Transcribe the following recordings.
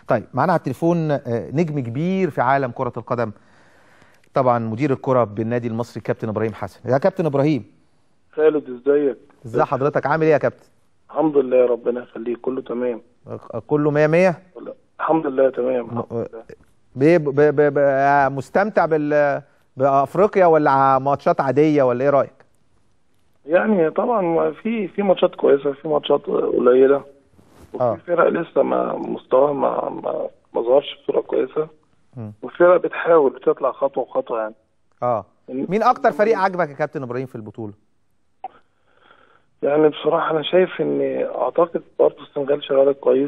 طيب معانا على التليفون آه، نجم كبير في عالم كرة القدم طبعا مدير الكرة بالنادي المصري كابتن ابراهيم حسن يا كابتن ابراهيم خالد ازيك ازي حضرتك عامل ايه يا كابتن الحمد لله ربنا يخليك كله تمام آه، كله 100 100 ولا- الحمد لله تمام الحمد آه، لله. ب- ب- ب- ب- مستمتع بال بافريقيا ولا ع- ماتشات عاديه ولا ايه رايك يعني طبعا في في ماتشات كويسه في ماتشات قليله آه. وفي فرق لسه ما مستواها ما ما ما ظهرش بصوره كويسه مم. وفرق بتحاول بتطلع خطوه بخطوه يعني اه مين اكتر فريق عجبك يا كابتن ابراهيم في البطوله يعني بصراحه انا شايف ان اعتقد برضه السنغال شغاله كويس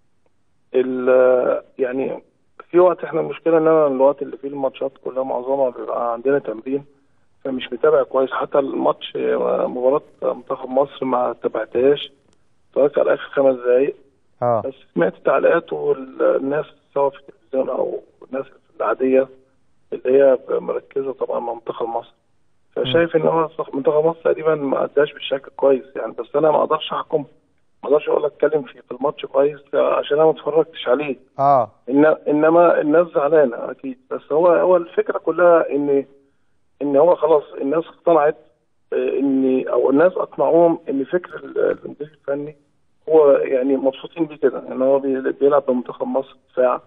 ال- يعني في وقت احنا المشكله ان انا الوقت اللي فيه الماتشات كلها معظمها بيبقى عندنا تمرين فمش متابع كويس حتى الماتش مباراه منتخب مصر ما تابعتهاش اتفرجت على اخر خمس دقايق اه بس سمعت تعليقات والناس سواء في التلفزيون او الناس العاديه اللي هي مركزه طبعا مع منتخب مصر فشايف ان هو منتخب مصر تقريبا ما اداش بالشكل كويس يعني بس انا ما اقدرش احكم ما اقدرش اقول لك اتكلم في في الماتش كويس عشان انا ما اتفرجتش عليه اه إن انما الناس زعلانه اكيد بس هو هو الفكره كلها ان ان هو خلاص الناس اقتنعت آه، ان او الناس اقنعوهم ان فكر ال- المدير الفني هو يعني مبسوطين بيه كده ان هو بي- بيلعب بمنتخب مصر دفاع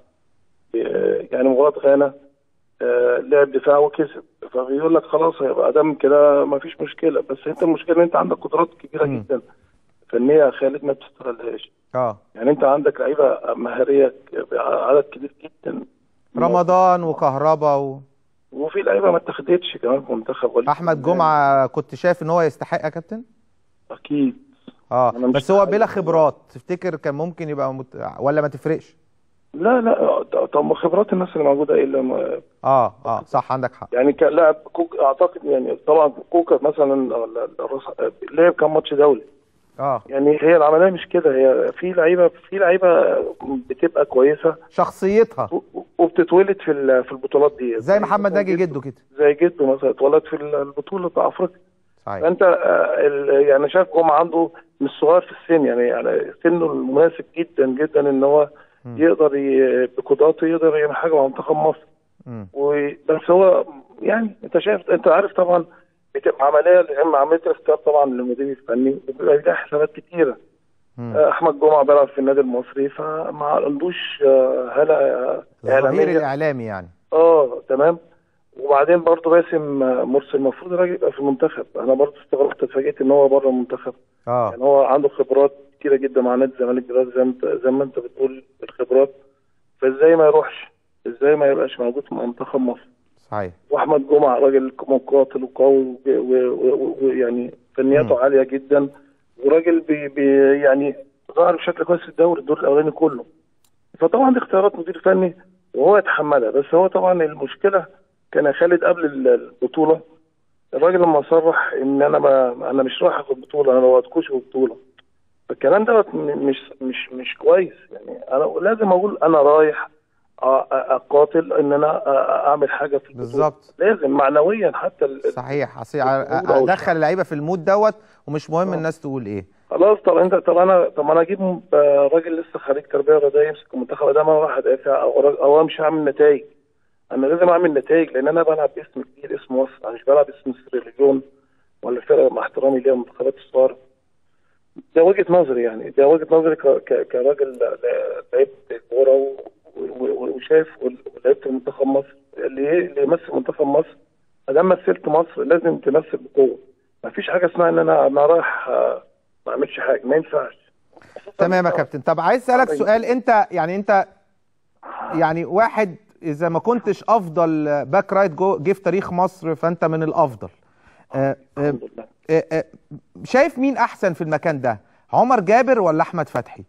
آه، يعني مباراه غانا آه، لعب دفاع وكسب فبيقول لك خلاص هيبقى دام كده ما فيش مشكله بس انت المشكله ان انت عندك قدرات كبيره مم. جدا فنيه يا خالد ما بتستغلهاش اه يعني انت عندك لعيبه مهاريه عدد كبير جدا رمضان وكهربا و... وفي لعيبه ما اتخذتش كمان في منتخب وليد احمد سليمان. جمعه كنت شايف ان هو يستحق يا كابتن اكيد اه أنا مش بس هو عارف. بلا خبرات تفتكر كان ممكن يبقى مت... ولا ما تفرقش لا لا طب ما خبرات الناس اللي موجوده ايه اللي ما- اه اه صح عندك حق يعني كلاعب كوك اعتقد يعني طبعا كوكا مثلا ولا الراس- لعب كام ماتش دولي اه يعني هي العمليه مش كده هي في لعيبه في لعيبه بتبقى كويسه شخصيتها و- وبتتولد في ال- في البطولات دي زي محمد ناجي جده كده زي جده مثلا اتولد في البطوله بتاع افريقيا صحيح فانت آه، ال- يعني شايف جمعه عنده مش صغير في السن يعني يعني سنه المناسب جدا جدا ان هو مم. يقدر ي- بقدراته يقدر يعمل حاجه مع منتخب مصر مم. وبس هو يعني انت شايف انت عارف طبعا بتبقى عمليه اهم عمليه الاختيار طبعا للمدير الفني بيبقى لها حسابات كتيره مم. آه، احمد جمعه بيلعب في النادي المصري فما عندوش آه، هاله الظهير اعلاميه الاعلامي يعني اه تمام وبعدين برضه باسم آه، مرسي المفروض الراجل يبقى في المنتخب انا برضه استغربت اتفاجئت ان هو بره المنتخب اه يعني هو عنده خبرات كتيره جدا مع نادي الزمالك دلوقتي زي ما انت زي ما انت بتقول الخبرات فازاي ما يروحش ازاي ما يبقاش موجود في منتخب مصر صحيح واحمد جمعه راجل مقاتل وقوي ويعني فنياته مم. عاليه جدا وراجل بي بي يعني ظهر بشكل كويس في الدوري الدور الاولاني كله فطبعا دي اختيارات مدير فني وهو يتحملها بس هو طبعا المشكله كان خالد قبل ال- البطوله الراجل لما صرح ان انا ما انا مش رايح اخد بطوله انا ما وعدكوش ببطوله فالكلام دوت م- مش مش مش كويس يعني انا لازم اقول انا رايح أ- أ- اقاتل ان انا أ- أ- اعمل حاجه في البطوله بالظبط لازم معنويا حتى ال- صحيح أصل الجمهور أو ادخل اللعيبه في المود دوت ومش مهم آه. الناس تقول ايه خلاص طب انت طب انا طب انا اجيب م- آه، راجل لسه خريج تربيه رياضيه يمسك المنتخب ده ما راح ادافع او را- او امشي اعمل نتائج انا لازم اعمل نتائج لان انا بلعب باسم كبير اسم مصر انا مش بلعب اسم سيراليون ولا فرقه مع احترامي ليها المنتخبات الصغيره ده وجهه نظري يعني ده وجهه نظري ك- ك- كراجل ل- لعبت كوره و- و- و- وشايف ول- ولعبت منتخب مصر اللي اللي يمثل منتخب مصر ما دام مثلت مصر لازم تمثل بقوه ما فيش حاجه اسمها ان انا انا رايح آه، ما اعملش حاجه ما ينفعش تمام يا كابتن طب عايز اسالك سؤال انت يعني انت يعني واحد اذا ما كنتش افضل باك رايت جو جه في تاريخ مصر فانت من الافضل آه، آه، الحمد لله آه، آه، شايف مين احسن في المكان ده عمر جابر ولا احمد فتحي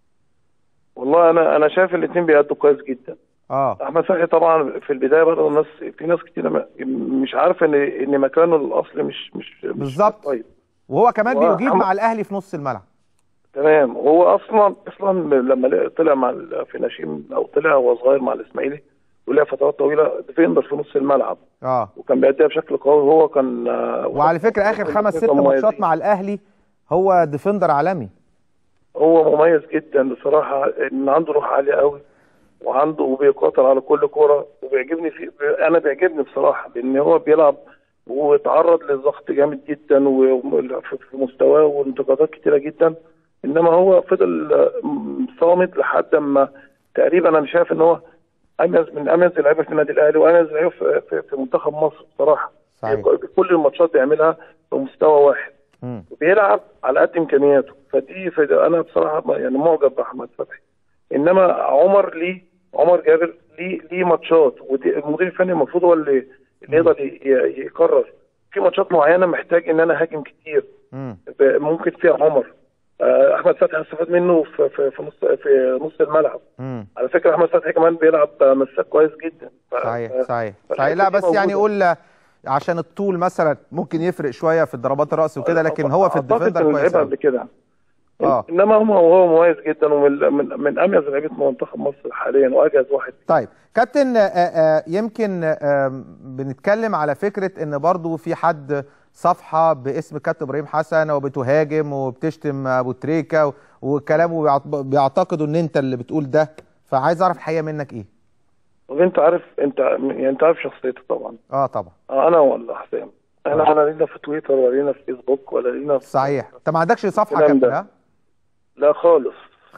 والله انا انا شايف الاثنين بيأدوا كويس جدا اه احمد فتحي طبعا في البدايه برضه الناس في ناس كتير ما- مش عارفه ان ان مكانه الاصلي مش مش مش بالظبط. طيب وهو كمان هو بيجيب أحمد- مع الاهلي في نص الملعب تمام هو اصلا اصلا لما طلع مع ال- في ناشئين او طلع وهو صغير مع الاسماعيلي ولعب فترات طويله ديفندر في نص الملعب اه وكان بيأديها بشكل قوي وهو كان آه، وعلى فكره اخر خمس ست كان مميزين. ماتشات مع الاهلي هو ديفندر عالمي هو مميز جدا بصراحه ان عنده روح عاليه قوي وعنده وبيقاتل على كل كوره وبيعجبني في انا بيعجبني بصراحه لان هو بيلعب واتعرض لضغط جامد جدا وفي مستواه وانتقادات كتيره جدا انما هو فضل آه، صامت لحد ما تقريبا انا شايف ان هو اميز من اميز اللعيبه في النادي الاهلي واميز لعيبه في, في, في منتخب مصر بصراحه صحيح. كل الماتشات بيعملها بمستوى واحد مم. وبيلعب على قد امكانياته فدي فدي انا بصراحه ما- يعني معجب باحمد فتحي انما عمر ليه عمر جابر ليه ليه ماتشات ودي المدير الفني المفروض هو اللي اللي يقدر ي- ي- يقرر في ماتشات معينه محتاج ان انا هاجم كتير مم. ب- ممكن فيها عمر آه، احمد فتحي هستفاد منه في في في نص في نص الملعب مم. على فكره احمد فتحي كمان بيلعب آه، مساك كويس جدا ف- صحيح ف- صحيح فالحتة صحيح لا دي بس يعني موجودة. قول عشان الطول مثلا ممكن يفرق شويه في ضربات الراس وكده لكن هو في أعتقد الديفندر إنه كويس لعبها أوي. قبل كده اه انما هو هو مميز جدا ومن من, من اميز لعيبه منتخب مصر حاليا واجهز واحد طيب كابتن آه، آه، يمكن آه، بنتكلم على فكرة ان برضو في حد صفحة باسم كابتن ابراهيم حسن وبتهاجم وبتشتم ابو تريكة و- وكلامه بيعت- بيعتقدوا ان انت اللي بتقول ده فعايز اعرف الحقيقة منك ايه وانت عارف انت يعني انت عارف شخصيتي طبعا اه طبعا آه، انا ولا حسام انا ولا لينا في تويتر ولا لينا في فيسبوك ولا لينا في صحيح انت ما عندكش صفحة الكلام كابتن ده. ها لا خالص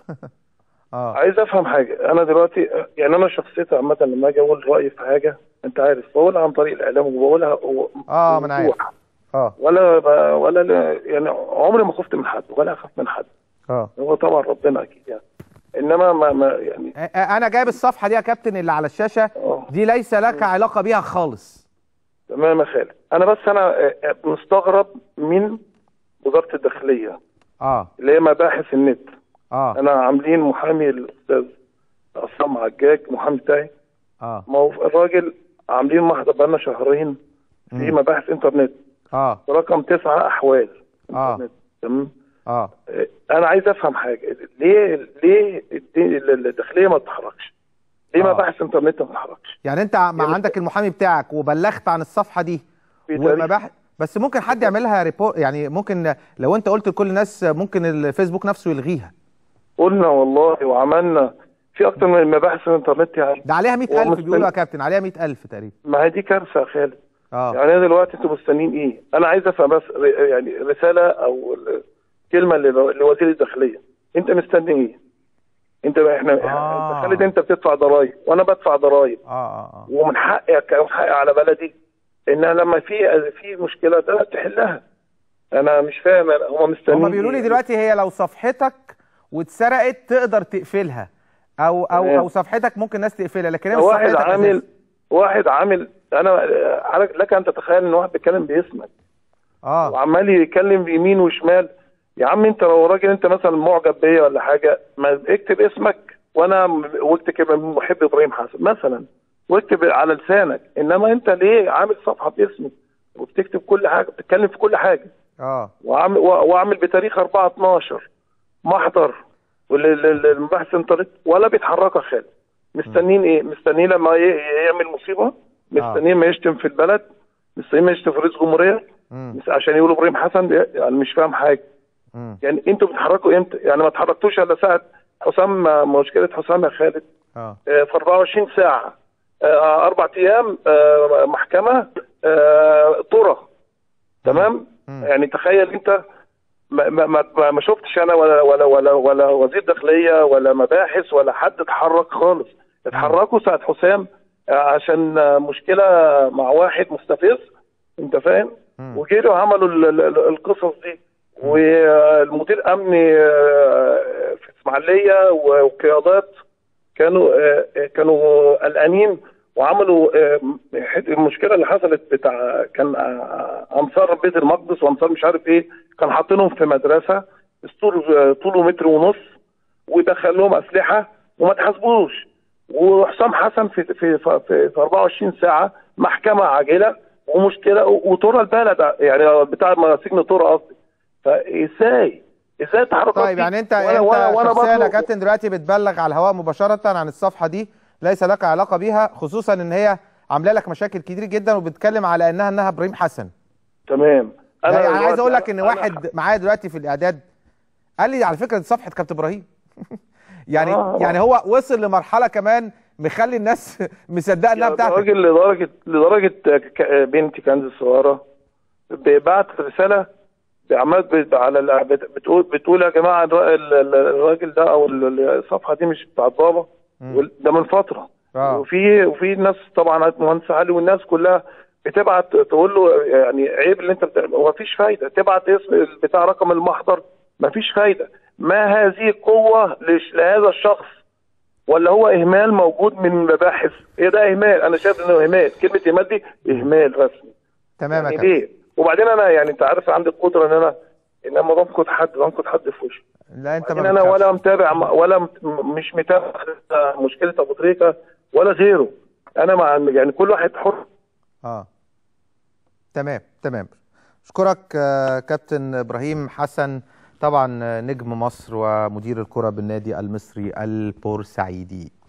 اه عايز افهم حاجه انا دلوقتي يعني انا شخصيتي عامه لما اجي اقول رايي في حاجه انت عارف بقولها عن طريق الاعلام وبقولها و- اه ما انا عارف بوضوح. اه ولا ب- ولا لا- يعني عمري ما خفت من حد ولا اخاف من حد اه هو طبعا ربنا اكيد يعني انما ما, ما يعني آه، آه، انا جايب الصفحة دي يا كابتن اللي على الشاشة اه دي ليس لك علاقة بيها خالص تمام يا خالد انا بس انا آه، آه، مستغرب من وزاره الداخليه اه اللي هي مباحث النت اه انا عاملين محامي الاستاذ عصام عجاج محامي بتاعي اه ما هو الراجل عاملين محضر بقالنا شهرين في مم. مباحث انترنت اه رقم تسعة احوال آه. انترنت تمام اه آه، انا عايز افهم حاجه ليه ليه الد- الداخليه ما بتتحركش؟ ليه آه. مباحث انترنت ما بتتحركش؟ يعني انت ما يعني- عندك المحامي بتاعك وبلغت عن الصفحه دي في تاريخ- ومباحث بس ممكن حد يعملها ريبورت يعني ممكن لو انت قلت لكل الناس ممكن الفيسبوك نفسه يلغيها قلنا والله وعملنا في اكتر من مباحث الانترنت يعني ده عليها 100000 ومستن- بيقولوا يا كابتن عليها 100000 تقريبا ما هي دي كارثه يا خالد اه يعني انا دلوقتي انتوا مستنيين ايه؟ انا عايز افهم بس ر- يعني رساله او ال- كلمه لل- لوزير الداخليه انت مستني ايه؟ انت احنا آه. انت خالد انت بتدفع ضرايب وانا بدفع ضرايب اه اه ومن حقك ومن حقي على بلدي ان أنا لما في في مشكله ده تحلها انا مش فاهم أنا- هم مستنيين هم بيقولوا لي إيه؟ دلوقتي هي لو صفحتك واتسرقت تقدر تقفلها او او تمام. او صفحتك ممكن ناس تقفلها لكن هي مش واحد صفحتك عامل أساساً. واحد عامل انا على- لك ان تتخيل ان واحد بيتكلم باسمك اه وعمال يتكلم بيمين وشمال يا عم انت لو راجل انت مثلا معجب بيا ولا حاجه ما اكتب اسمك وانا م- واكتب محب ابراهيم حسن مثلا واكتب على لسانك انما انت ليه عامل صفحه باسمي وبتكتب كل حاجه بتتكلم في كل حاجه اه وعامل واعمل بتاريخ 4 12 محضر والمباحث انترنت ولا بيتحركوا يا خالد مستنيين ايه؟ مستنيين لما ي- يعمل مصيبه مستنيين ما يشتم في البلد مستنيين ما يشتم في رئيس جمهوريه مم. مس- عشان يقولوا ابراهيم حسن ده- يعني مش فاهم حاجه مم. يعني انتوا بتتحركوا امتى؟ يعني ما اتحركتوش الا ساعه حسام مشكله حسام يا خالد اه آه، في 24 ساعه آه، اربع ايام آه، محكمه آه، طرى تمام؟ مم. يعني تخيل انت ما ما ما, ما شفتش انا ولا ولا ولا ولا وزير داخليه ولا مباحث ولا حد اتحرك خالص اتحركوا ساعه حسام آه، عشان آه، مشكله مع واحد مستفز انت فاهم مم. وجروا عملوا ال- ال- ال- القصص دي والمدير امني آه، في اسماعيليه وقيادات كانوا آه، آه، كانوا قلقانين وعملوا آه، حت- المشكله اللي حصلت بتاع كان آه، انصار بيت المقدس وانصار مش عارف ايه كان حاطينهم في مدرسه السور آه، طوله متر ونص ودخل لهم اسلحه وما تحاسبوش وحسام حسن في في في, في, في 24 ساعه محكمه عاجله ومشكله وطرى البلد يعني بتاع سجن طرى قصدي فازاي ازاي تحركات طيب دي؟ يعني انت وأنا- انت وأنا- وأنا شخصيا يا بطلب- كابتن دلوقتي بتبلغ على الهواء مباشره عن الصفحه دي ليس لك علاقه بيها خصوصا ان هي عامله لك مشاكل كتير جدا وبتتكلم على انها انها ابراهيم حسن تمام انا يعني عايز دلوقتي- اقول لك ان أنا- واحد معايا دلوقتي في الاعداد قال لي على فكره دي صفحه كابتن ابراهيم يعني آه. يعني هو وصل لمرحله كمان مخلي الناس مصدقه انها يا بتاعتك راجل لدرجه لدرجه ك- بنتي كانت الصغيره بعت رساله عمال بت- على ال- بت- بتقول بتقول يا جماعه الر- ال- ال- الراجل ده او ال- ال- الصفحه دي مش بتاعت بابا مم. وال- ده من فتره اه وفي وفي ناس طبعا مهندس علي والناس كلها بتبعت تقول له يعني عيب اللي انت بتعمله هو مفيش فايده تبعت اسم بتاع رقم المحضر مفيش فايده ما هذه القوه لش- لهذا الشخص ولا هو اهمال موجود من المباحث ايه ده اهمال انا شايف انه اهمال كلمه اهمال دي اهمال رسمي تمام يا يعني كابتن ليه وبعدين انا يعني انت عارف عندي القدره ان انا ان لما بنقد حد بنقد حد في وشه لا انت بعدين ما انا بتخافش. ولا متابع ولا مت- مش متابع مشكله ابو تريكه ولا غيره انا مع يعني كل واحد حر اه تمام تمام اشكرك آه، كابتن ابراهيم حسن طبعا آه، نجم مصر ومدير الكره بالنادي المصري البورسعيدي